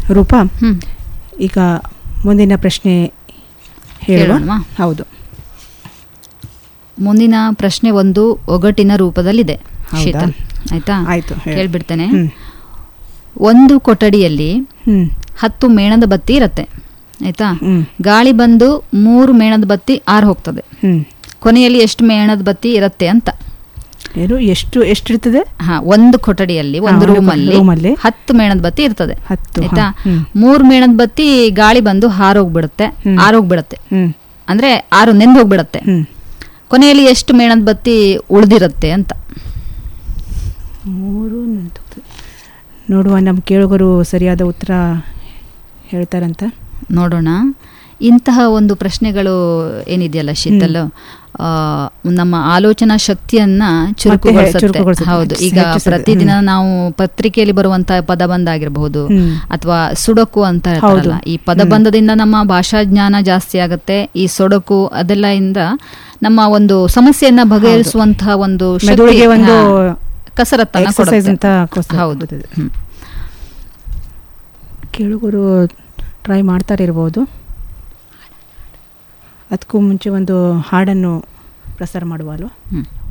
ರೂಪಾ ಹ್ಮ್ ಈಗ ಮುಂದಿನ ಪ್ರಶ್ನೆ ಹೇಳುವ ಹೇಳೋಣವಾ? ಹೌದು ಮುಂದಿನ ಪ್ರಶ್ನೆ ಒಂದು ಒಗಟಿನ ರೂಪದಲ್ಲಿದೆ ಹೌದಾ? ಶೀತಲ್ ಆಯ್ತಾ ಆಯ್ತು ಹೇಳು. ಕೇಳ್ಬಿಡ್ತೇನೆ ಹ್ಮ್ ಒಂದು ಕೊಠಡಿಯಲ್ಲಿ ಹ್ಮ್ ಹತ್ತು ಮೇಣದ ಬತ್ತಿ ಇರುತ್ತೆ ಆಯ್ತಾ ಹ್ಮ್ ಗಾಳಿ ಬಂದು ಮೂರು ಮೇಣದ ಬತ್ತಿ ಆರು ಹೋಗ್ತದೆ ಹ್ಮ್ ಕೊನೆಯಲ್ಲಿ ಎಷ್ಟು ಮೇಣದ ಬತ್ತಿ ಇರುತ್ತೆ ಅಂತ ಏನು ಎಷ್ಟು ಎಷ್ಟಿರ್ತದೆ ಹಾ ಒಂದು ಕೊಠಡಿಯಲ್ಲಿ ಹಾ, ಒಂದು ಒಂದು ರೂಮಲ್ಲಿ ರೂಮಲ್ಲಿ ಹತ್ತು ಮೇಣದ ಬತ್ತಿ ಇರ್ತದೆ ಹತ್ತು ಹಾ, ಆಯ್ತಾ ಹ್ಮ್. ಮೂರು ಮೇಣದ ಬತ್ತಿ ಗಾಳಿ ಬಂದು ಹಾರೋಗ್ಬಿಡುತ್ತೆ ಹ್ಮ್. ಆರೋಗ್ಬಿಡುತ್ತೆ ಹ್ಮ್ ಅಂದ್ರೆ ಆರು ನೆಂದು ಹೋಗ್ಬಿಡತ್ತೆ ಹ್ಮ್ ಕೊನೆಯಲ್ಲಿ ಎಷ್ಟು ಮೇಣದ ಬತ್ತಿ ಉಳಿದಿರುತ್ತೆ ಅಂತ ಮೂರು ನಿಂತೋಗ್ತದೆ. ನೋಡುವ ನಮ್ಮ ಕೇಳುಗರು ಸರಿಯಾದ ಉತ್ತರ ಹೇಳ್ತಾರಂತ ನೋಡೋಣ ಇಂತಹ ಒಂದು ಪ್ರಶ್ನೆಗಳು ಏನಿದೆಯಲ್ಲ ಶೀತಲ್ ಆ, ನಮ್ಮ ಆಲೋಚನಾ ಶಕ್ತಿಯನ್ನ ಚುರುಕುಗೊಳಿಸುತ್ತೆ ಚುರುಕುಗೊಳಿಸುತ್ತೆ. ಹೌದು ಈಗ ಹೆಚ್ಚಿಸುತ್ತೆ. ಪ್ರತಿದಿನ ನಾವು ಪತ್ರಿಕೆಯಲ್ಲಿ ಬರುವಂತಹ ಪದಬಂಧ ಆಗಿರಬಹುದು ಹ್ಮ್. ಅಥವಾ ಸುಡಕು ಅಂತ ಹೇಳ್ತಾರಲ್ಲ ಹೌದು. ಈ ಪದಬಂಧದಿಂದ ನಮ್ಮ ಭಾಷಾ ಜ್ಞಾನ ಜಾಸ್ತಿ ಆಗುತ್ತೆ ಈ ಸೊಡಕು ಅದೆಲ್ಲ ಇಂದ ನಮ್ಮ ಒಂದು ಸಮಸ್ಯೆಯನ್ನ ಬಗೆಹರಿಸುವಂತಹ ಒಂದು ಶಕ್ತಿ, ಮೆದುಳಿಗೆ ಒಂದು ಹಾ, ಕಸರತ್ತನ್ನ ಎಕ್ಸಸೈಸ್ ಕೊಡುತ್ತೆ. ಅಂತ ಕೊಡ್ಸ- ಹೌದು ಕೊಡ್ತದೆ. ಹ್ಮ್. ಕೇಳುಗರು ಟ್ರೈ ಮಾಡ್ತಾರೆ ಇರ್ಬೋದು ಅದಕ್ಕೂ ಮುಂಚೆ ಒಂದು ಹಾಡನ್ನು ಪ್ರಸಾರ ಮಾಡುವ ಅಲ್ವಾ ಹ್ಮ್